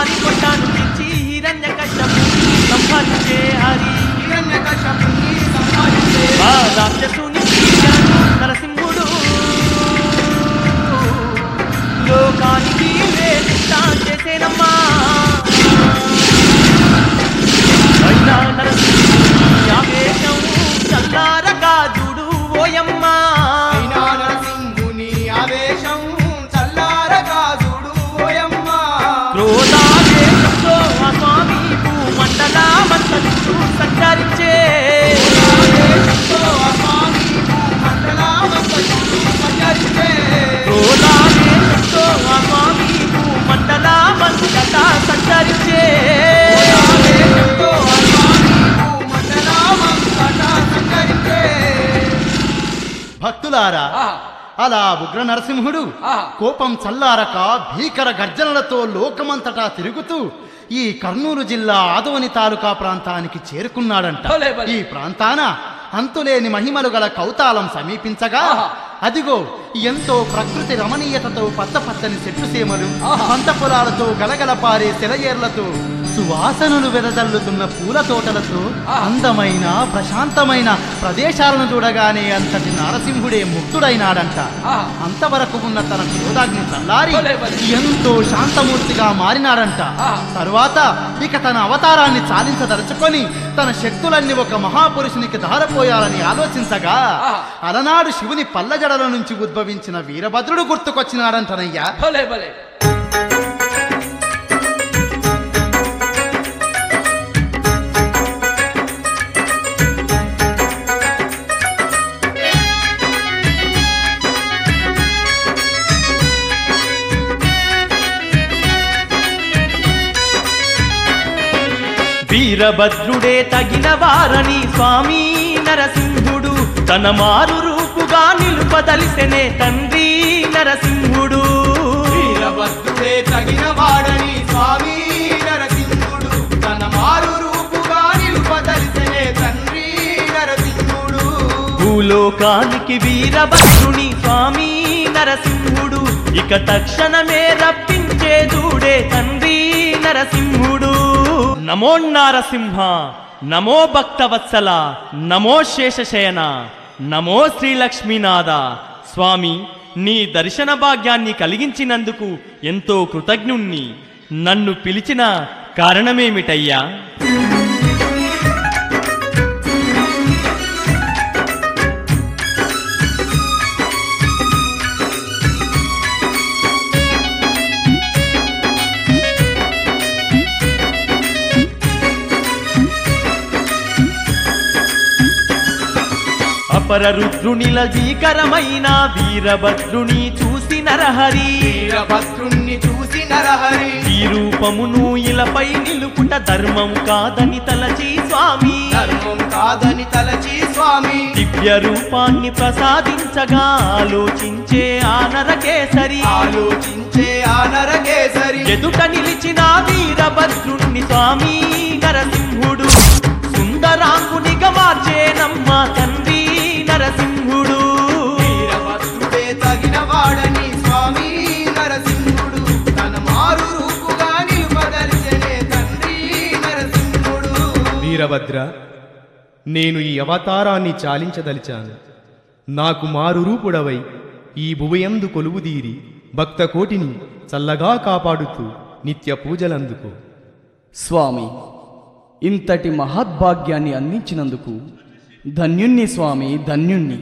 వారి కొట్టాను పిలిచి హిరణ్య కష్టము సంహరించే హరి హిరణ్యకశపుని సంహరించే ఆ రాక్షసుని చీల్చాడు నరసింహుడు లోకానికి వేదిస్తా చేసేనమ్మా అయినా నరసింహుని ఆవేశం చల్లారగా చూడు ఓయమ్మా అయినా నరసింహుని ఆవేశం చల్లారగా చూడు ఓయమ్మ క్రోధావేశంతో ఆ స్వామి భూమండలమంతలిస్తూ సంచరించే ఆవేశంతో ఆ స్వామి మండలామంతటిని సంచరించే. క్రోధావేశంతో ఆ స్వామి భూమండలమంతటా సంచరించే ఆవేశంతో ఆ స్వామి మండలామంతటా సంచరించే. భక్తులారా ఆహా అలా ఉగ్ర నరసింహుడు ఆహా. కోపం చల్లారక భీకర గర్జనలతో లోకమంతటా తిరుగుతూ ఈ కర్నూలు జిల్లా ఆదోని తాలూకా ప్రాంతానికి చేరుకున్నాడంట భలే, భలే. ఈ ప్రాంతాన అంతులేని మహిమలు గల కౌతాలం సమీపించగా ఆహా. అదిగో ఎంతో ప్రకృతి రమణీయతతో పచ్చ పచ్చని చెట్టు సీమలు ఆహా. పంట పొలాలతో గలగల పారే సెలయేర్లతో సువాసనలు వెదజల్లుతున్న పూల తోటలతో ఆహా. అందమైన ప్రశాంతమైన ప్రదేశాలను చూడగానే అంతటి నరసింహుడే ముక్తుడైనాడంట ఆహా. అంతవరకు ఉన్న తన క్రోధాగ్ని చల్లారి భలే, భలే. ఎంతో శాంతమూర్తిగా మారినాడంట ఆహా. తరువాత ఇక తన అవతారాన్ని చాలించదలుచుకొని తన శక్తులన్నీ ఒక మహాపురుషునికి ధారపోయాలని ఆలోచించగా ఆహా. అలనాడు శివుని పల్లజడల నుంచి ఉద్భవించిన వీరభద్రుడు గుర్తుకొచ్చినాడంటనయ్యా భలే భలే వీరభద్రుడే తగిన వారని స్వామి నరసింహుడు తన మారు రూపుగా నిలుపదలిసెనే తండ్రి నరసింహుడు వీరభద్రుడే తగిన వాడని స్వామి నరసింహుడు తన మారు రూపుగా నిలుపదలిసెనే తండ్రి నరసింహుడు భూలోకానికి వీరభద్రుని స్వామి నరసింహుడు ఇక తక్షణమే రప్పించే దూడే తండ్రి నరసింహుడు నమో నారసింహ నమో భక్తవత్సల నమో శేషశయన నమో శ్రీలక్ష్మీనాథ స్వామి నీ దర్శన భాగ్యాన్ని కలిగించినందుకు ఎంతో కృతజ్ఞుణ్ణి నన్ను పిలిచిన కారణమేమిటయ్యా అపర రుద్రునిల భీకరమైన వీరభద్రుని చూసి నరహరి వీరభద్రుణ్ణి చూసి నరహరి ఈ రూపమును ఇలపై నిలుపుట ధర్మం కాదని తలచి స్వామి ధర్మం కాదని తలచి స్వామి దివ్య రూపాన్ని ప్రసాదించగా ఆలోచించే ఆ నరకేసరి ఆలోచించే ఆ నరకేసరి ఎదుట నిలిచిన వీరభద్రుణ్ణి స్వామి నరసింహుడు సుందరాంగునిగా మార్చేనమ్మ తండ్రి నరసింహుడు వీరభద్రుడే తగిన వాడని స్వామి నరసింహుడు తన మారు రూపుగా నిలుపదలిచెనే తండ్రి నరసింహుడు వీరభద్ర నేను ఈ అవతారాన్ని చాలించదలిచాను నాకు మారు రూపుడవై ఈ భువయందు కొలువుదీరి భక్త కోటిని చల్లగా కాపాడుతూ నిత్య పూజలందుకో స్వామి ఇంతటి మహద్భాగ్యాన్ని అందించినందుకు ధన్యుణ్ణి స్వామి ధన్యుణ్ణి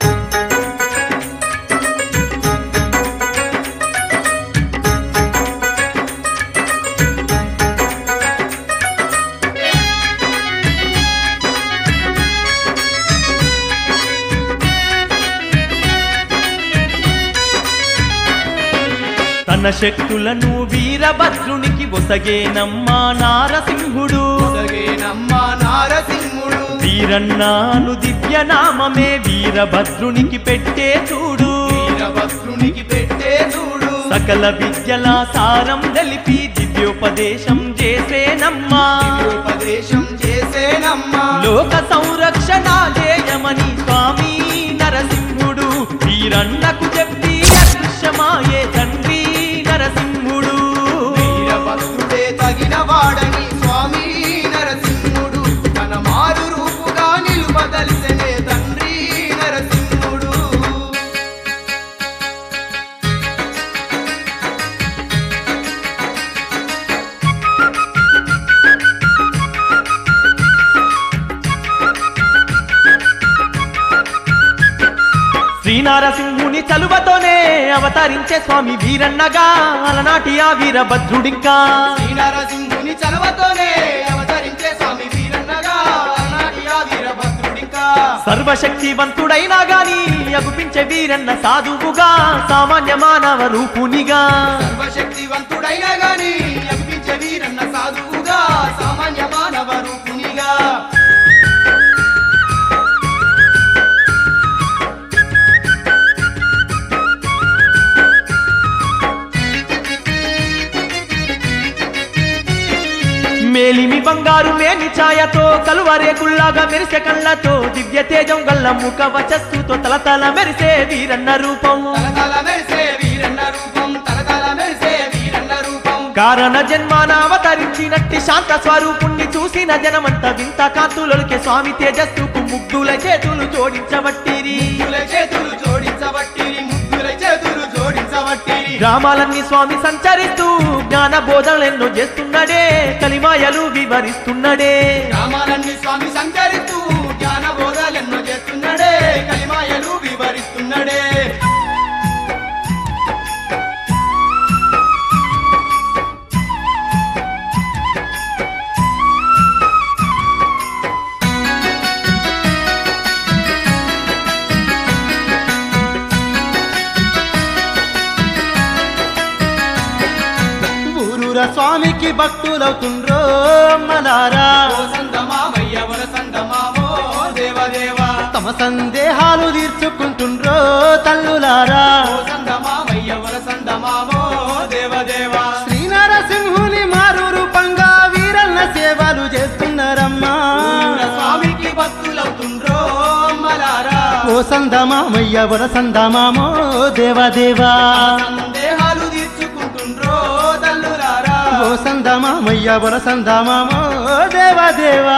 తన శక్తులను వీరభద్రునికి ఒసగేనమ్మా నారసింహుడు ఒసగేనమ్మ నారసింహుడు వీరన్నాను దివ్య నామమే వీరభద్రునికి పెట్టే చూడు వీరభద్రునికి పెట్టే చూడు సకల విద్యల సారం తెలిపి దివ్యోపదేశం చేసేనమ్మా ఉపదేశం చేసేనమ్మా లోక సంరక్షణ చేయమని స్వామి నరసింహుడు వీరన్నకు చెప్పి అదృశ్యమాయే తండ్రి నరసింహుడు వీరభద్రుడే శ్రీనారసింహుని చలువతోనే అవతరించే స్వామి వీరన్నగా అలనాటి ఆ వీరభద్రుడింకా శ్రీనరసింహుని చలవతోనే అవతరించే స్వామి వీరన్నగా ఆనాటి ఆ వీరభద్రుడింకా సర్వశక్తివంతుడైనా గాని అగుపించే వీరన్న సాధువుగా సామాన్య మానవ రూపునిగా సర్వశక్తివంతుడైనా గాని అనిపించే వీరన్న సాధువుగా సామాన్య మానవ రూపునిగా మేలిమి బంగారు మేని ఛాయతో కలువరేకుల్లాగా మెరిసే కళ్ళతో దివ్య తేజం గల్ల ముఖ వచస్సుతో తలతల మెరిసే వీరన్న రూపం తలతల మెరిసే వీరన్న రూపం తలతల మెరిసే వీరన్న రూపం కారణ జన్మాన అవతరించినట్టి శాంత స్వరూపుణ్ణి చూసిన జనమంత వింత కాంతులొలికే స్వామి తేజస్సుకు ముగ్గుల చేతులు జోడించబట్టిరి ముగ్గుల చేతులు జోడించబట్టిరి ముగ్గుల చేతులు జోడించబట్టిరి గ్రామాలన్నీ స్వామి సంచరిస్తూ జ్ఞాన బోధనలెన్నో చేస్తున్నడే కలిమాయలు వివరిస్తున్నడే గ్రామాలన్నీ స్వామి సంచరిస్తూ జ్ఞాన బోధాలెన్నో చేస్తున్నాడే కలిమాయలు వివరిస్తున్నాడే ఊరూర స్వామికి భక్తులవుతుండ్రో మలారా ఓ సందమామయ్య వర సందమామో దేవదేవా తమ సందేహాలు తీర్చుకుంటుండ్రో తల్లులారా ఓ సందమామయ్య వర సందమామో దేవదేవా శ్రీనరసింహుని మారు రూపంగా వీరన్న సేవలు చేస్తున్నారమ్మా స్వామికి భక్తులవుతుండ్రో మలారా ఓ సందమామయ్య వర సందమామో దేవదేవా సందేహాలు తీర్చుకుంటుండ్రో తల్లులారా ఓ సందమామయ్య వర సందమామో దేవదేవా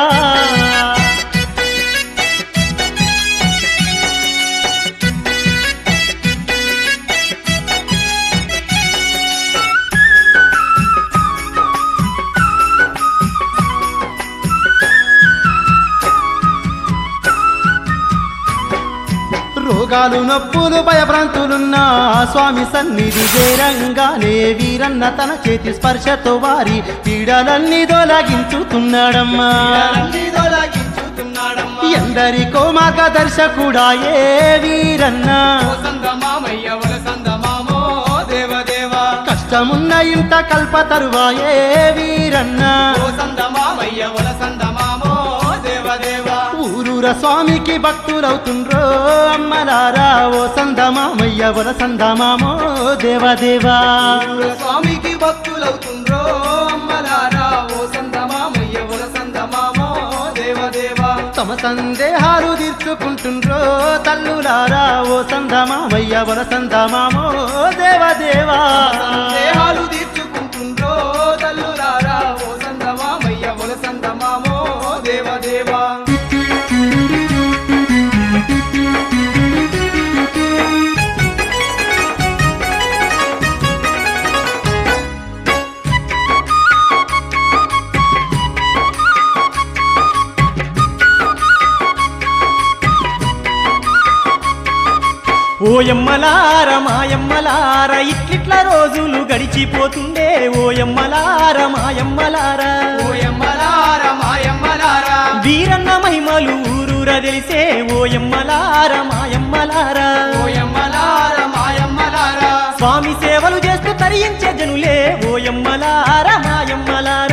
రోగాలు నొప్పులు భయభ్రాంతులున్న స్వామి సన్నిధి చేరంగానే వీరన్న తన చేతి స్పర్శతో వారి పీడలన్నీ తొలగించుతున్నాడమ్మా అన్నీ తొలగించుతున్నాడమ్మా ఎందరికో మార్గదర్శకుడాయే వీరన్న ఓ సందమామయ్య వర సందమామో దేవదేవా కష్టమున్న ఇంట కల్ప తరువాయే వీరన్న ఓ సందమామయ్య వర సందమామో దేవదేవా ఊరూర స్వామికి భక్తులవుతుండ్రో అమ్మలారా ఓ సందమామయ్య వర సందమామో దేవదేవా స్వామికి భక్తులవుతుండ్రో అమ్మలారా ఓ సందమామయ్య వర సందమామో దేవదేవా తమ సందేహాలు తీర్చుకుంటుండ్రో తల్లులారా ఓ సందమామయ్య వర సందమామో దేవదేవా దేహాలు తీర్చుకుంటుండ్రో తల్లులారా ఓ సందమామయ్య వర సందమామో దేవదేవా ఓయమ్మలార మాయమ్మలార ఇట్లిట్ల రోజులు గడిచిపోతుండే ఓయమ్మలార మాయమ్మలార ఓయమ్మలార మాయమ్మలారా వీరన్న మహిమలు ఊరూర తెలిసే ఓయమ్మలార మాయమ్మలార ఓయమ్మలార మాయమ్మలారా స్వామి సేవలు చేస్తూ తరించే జనులే ఓయమ్మలార మాయమ్మలార